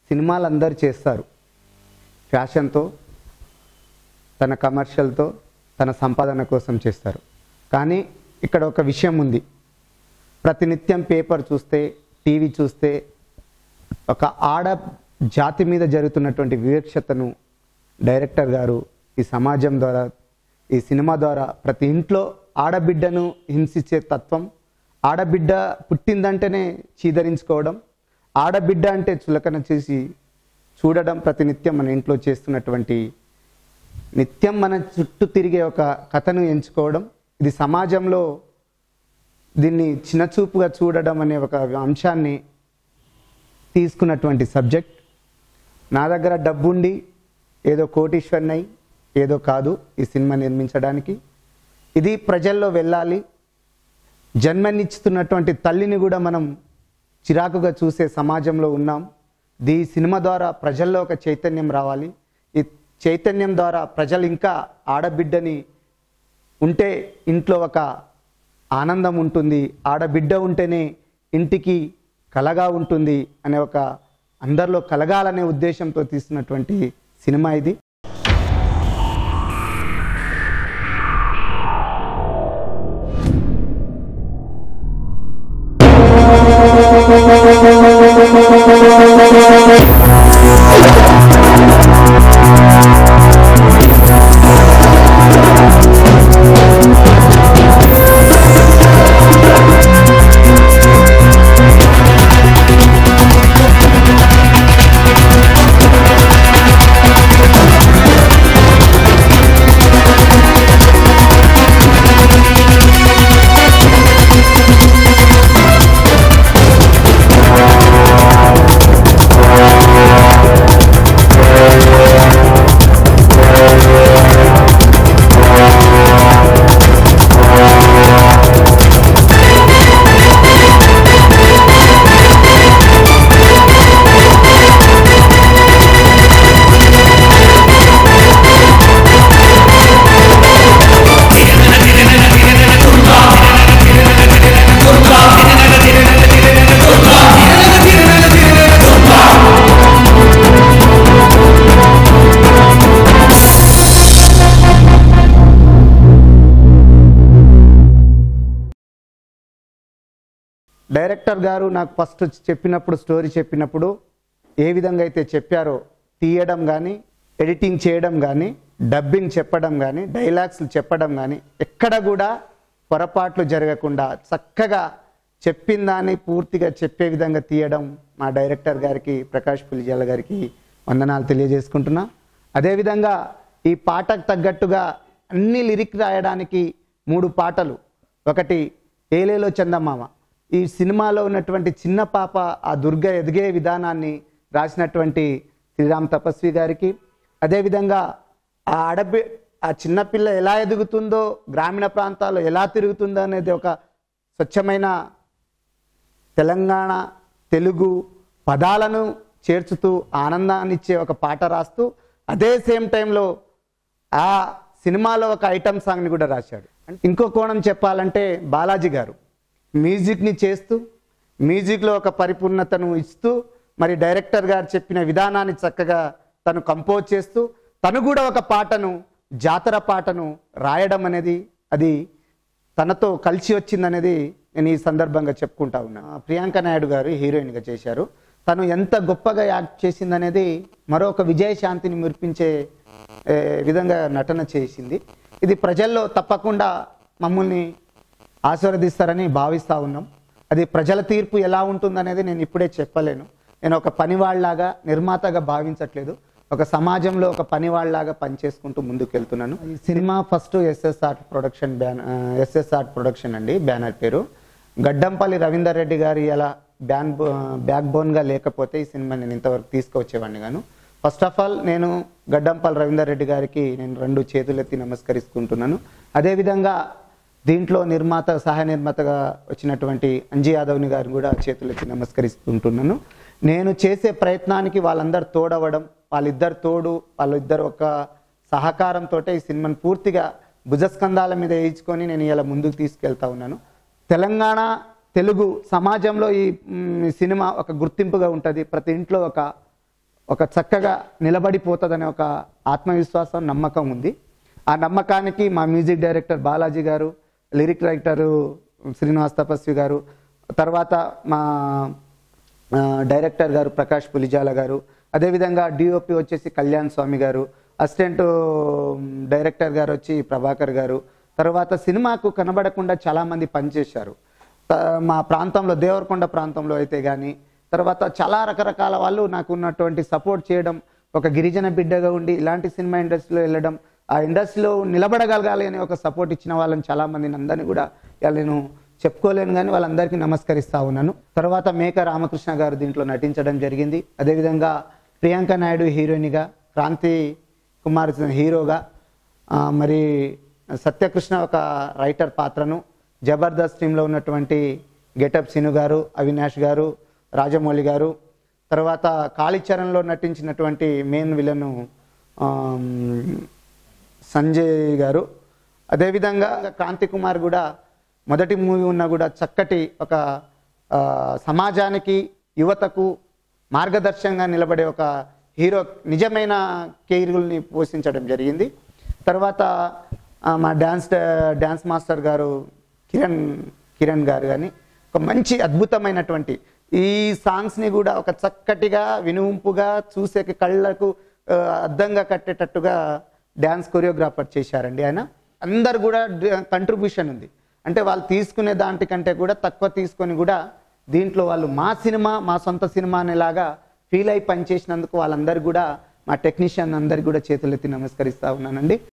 సినిమాలు అందరు చేస్తారు ఫ్యాషన్తో తన కమర్షియల్తో తన సంపాదన కోసం చేస్తారు కానీ ఇక్కడ ఒక విషయం ఉంది ప్రతినిత్యం పేపర్ చూస్తే టీవీ చూస్తే ఒక ఆడ జాతి మీద జరుగుతున్నటువంటి వివక్షతను డైరెక్టర్ గారు ఈ సమాజం ద్వారా ఈ సినిమా ద్వారా ప్రతి ఇంట్లో ఆడబిడ్డను హింసించే తత్వం ఆడబిడ్డ పుట్టిందంటేనే చీదరించుకోవడం ఆడబిడ్డ అంటే చులకన చేసి చూడడం ప్రతినిత్యం మన ఇంట్లో చేస్తున్నటువంటి నిత్యం మన చుట్టూ తిరిగే ఒక కథను ఎంచుకోవడం ఇది సమాజంలో దీన్ని చిన్నచూపుగా చూడడం అనే ఒక అంశాన్ని తీసుకున్నటువంటి సబ్జెక్ట్ నా దగ్గర డబ్బుండి ఏదో కోటీశ్వర్నై ఏదో కాదు ఈ సినిమా నిర్మించడానికి ఇది ప్రజల్లో వెళ్ళాలి జన్మనిచ్చుతున్నటువంటి తల్లిని కూడా మనం చిరాకుగా చూసే సమాజంలో ఉన్నాం దీ సినిమా ద్వారా ప్రజల్లో ఒక చైతన్యం రావాలి ఈ చైతన్యం ద్వారా ప్రజలు ఇంకా ఆడబిడ్డని ఉంటే ఇంట్లో ఒక ఆనందం ఉంటుంది ఆడబిడ్డ ఉంటేనే ఇంటికి కలగా ఉంటుంది అనే ఒక అందరిలో కలగాలనే ఉద్దేశంతో తీసినటువంటి సినిమా ఇది డైరెక్టర్ గారు నాకు ఫస్ట్ చెప్పినప్పుడు స్టోరీ చెప్పినప్పుడు ఏ విధంగా అయితే చెప్పారో తీయడం కానీ ఎడిటింగ్ చేయడం కానీ డబ్బింగ్ చెప్పడం కానీ డైలాగ్స్లు చెప్పడం కానీ ఎక్కడ కూడా పొరపాట్లు జరగకుండా చక్కగా చెప్పిన దాన్ని పూర్తిగా చెప్పే విధంగా తీయడం మా డైరెక్టర్ గారికి ప్రకాష్ పులిజాల గారికి వందనాలు తెలియజేసుకుంటున్నా అదేవిధంగా ఈ పాటకు తగ్గట్టుగా అన్ని లిరిక్ రాయడానికి మూడు పాటలు ఒకటి ఏలేలో చందమామ ఈ సినిమాలో ఉన్నటువంటి చిన్న పాప ఆ దుర్గ ఎదిగే విధానాన్ని రాసినటువంటి శ్రీరామ్ తపస్వి గారికి అదేవిధంగా ఆ ఆడబి ఆ చిన్నపిల్ల ఎలా ఎదుగుతుందో గ్రామీణ ప్రాంతాల్లో ఎలా తిరుగుతుందో అనేది ఒక స్వచ్ఛమైన తెలంగాణ తెలుగు పదాలను చేర్చుతూ ఆనందాన్ని ఇచ్చే ఒక పాట రాస్తూ అదే సేమ్ టైంలో ఆ సినిమాలో ఒక ఐటమ్ సాంగ్ని కూడా రాశాడు అంటే ఇంకో కోణం చెప్పాలంటే బాలాజీ గారు మ్యూజిక్ని చేస్తూ మ్యూజిక్లో ఒక పరిపూర్ణతను ఇస్తూ మరి డైరెక్టర్ గారు చెప్పిన విధానాన్ని చక్కగా తను కంపోజ్ చేస్తూ తను కూడా ఒక పాటను జాతర పాటను రాయడం అనేది అది తనతో కలిసి వచ్చిందనేది నేను ఈ సందర్భంగా చెప్పుకుంటా ఉన్నా ప్రియాంక నాయుడు గారు హీరోయిన్గా చేశారు తను ఎంత గొప్పగా యాక్ట్ చేసిందనేది మరొక విజయశాంతిని మురిపించే ఏ, విధంగా నటన చేసింది ఇది ప్రజల్లో తప్పకుండా మమ్మల్ని ఆశీర్వదిస్తారని భావిస్తూ ఉన్నాం అది ప్రజల తీర్పు ఎలా ఉంటుందనేది నేను ఇప్పుడే చెప్పలేను నేను ఒక పనివాళ్లాగా నిర్మాతగా భావించట్లేదు ఒక సమాజంలో ఒక పనివాళ్లాగా పనిచేసుకుంటూ ముందుకు వెళ్తున్నాను ఈ cinema first SSR production ban SSR production అండి బ్యానర్ పేరు గడ్డంపల్లి రవీందర్ రెడ్డి గారి ఎలా బ్యాన్ బ్యాక్ బోన్గా లేకపోతే ఈ సినిమా నేను ఇంతవరకు తీసుకొచ్చేవాడిని గాను ఫస్ట్ ఆఫ్ ఆల్ నేను గడ్డంపల్లి రవీందర్ రెడ్డి గారికి నేను రెండు చేతులెత్తి నమస్కరిస్తుంటున్నాను అదేవిధంగా దీంట్లో నిర్మాత సహాయ నిర్మాతగా వచ్చినటువంటి అంజీ యాదవ్ని గారిని కూడా చేతులెత్తి నమస్కరిస్తుంటున్నాను నేను చేసే ప్రయత్నానికి వాళ్ళందరూ తోడవడం వాళ్ళిద్దరు తోడు వాళ్ళిద్దరు ఒక సహకారంతో ఈ సినిమాను పూర్తిగా భుజస్కంధాల మీద వేయించుకొని నేను ఇలా ముందుకు తీసుకెళ్తా ఉన్నాను తెలంగాణ తెలుగు సమాజంలో ఈ మ్, సినిమా ఒక గుర్తింపుగా ఉంటుంది ప్రతి ఇంట్లో ఒక ఒక చక్కగా నిలబడిపోతుందనే ఒక ఆత్మవిశ్వాసం నమ్మకం ఉంది ఆ నమ్మకానికి మా మ్యూజిక్ డైరెక్టర్ బాలాజీ గారు లిరిక్ రైటరు శ్రీనివాస్ తపస్వి గారు తర్వాత మా ఆ, డైరెక్టర్ గారు ప్రకాష్ పులిజాల గారు అదేవిధంగా డిఓపి వచ్చేసి కళ్యాణ్ స్వామి గారు అసిస్టెంట్ డైరెక్టర్ గారు వచ్చి ప్రభాకర్ గారు తర్వాత సినిమాకు కనబడకుండా చాలామంది పనిచేశారు త- మా ప్రాంతంలో దేవరకొండ ప్రాంతంలో అయితే కానీ తర్వాత చాలా రకరకాల వాళ్ళు నాకు ఉన్నటువంటి సపోర్ట్ చేయడం ఒక గిరిజన బిడ్డగా ఉండి ఇలాంటి సినిమా ఇండస్ట్రీలో వెళ్ళడం ఆ ఇండస్ట్రీలో నిలబడగలగాలి అని ఒక సపోర్ట్ ఇచ్చిన వాళ్ళని చాలా మందిని అందరినీ కూడా ఇవాళ నేను చెప్పుకోలేను కానీ వాళ్ళందరికీ నమస్కరిస్తా ఉన్నాను తర్వాత మేక రామకృష్ణ గారు దీంట్లో నటించడం జరిగింది అదేవిధంగా ప్రియాంక నాయుడు హీరోయిన్గా క్రాంతి కుమార్ హీరోగా ఆ, మరి సత్యకృష్ణ ఒక రైటర్ పాత్రను జబర్దస్త్ టీంలో ఉన్నటువంటి గెటప్ సిను గారు అవినాష్ గారు రాజమౌళి గారు తర్వాత కాళీచరణ్లో నటించినటువంటి మెయిన్ విలన్ సంజయ్ గారు అదేవిధంగా క్రాంతి కుమార్ కూడా మొదటి మూవీ ఉన్నా కూడా చక్కటి ఒక ఆ, సమాజానికి యువతకు మార్గదర్శకంగా నిలబడే ఒక హీరో నిజమైన కేర్గుల్ని పోషించడం జరిగింది తర్వాత ఆ, మా డ్యాన్స్ డ్యాన్స్ మాస్టర్ గారు కిరణ్ కిరణ్ గారు కానీ ఒక మంచి అద్భుతమైనటువంటి ఈ సాంగ్స్ని కూడా ఒక చక్కటిగా వినుంపుగా చూసే కళ్ళకు ఆ, అద్దంగా కట్టేటట్టుగా డ్యాన్స్ కొరియోగ్రాఫర్ చేశారండి ఆయన అందరు కూడా కంట్రిబ్యూషన్ ఉంది అంటే వాళ్ళు తీసుకునే దాంటికంటే కూడా తక్కువ తీసుకొని కూడా దీంట్లో వాళ్ళు మా సినిమా మా సొంత సినిమా అనేలాగా ఫీల్ అయి పనిచేసినందుకు వాళ్ళందరూ కూడా మా టెక్నీషియన్ అందరికి కూడా చేతులెత్తి నమస్కరిస్తా ఉన్నానండి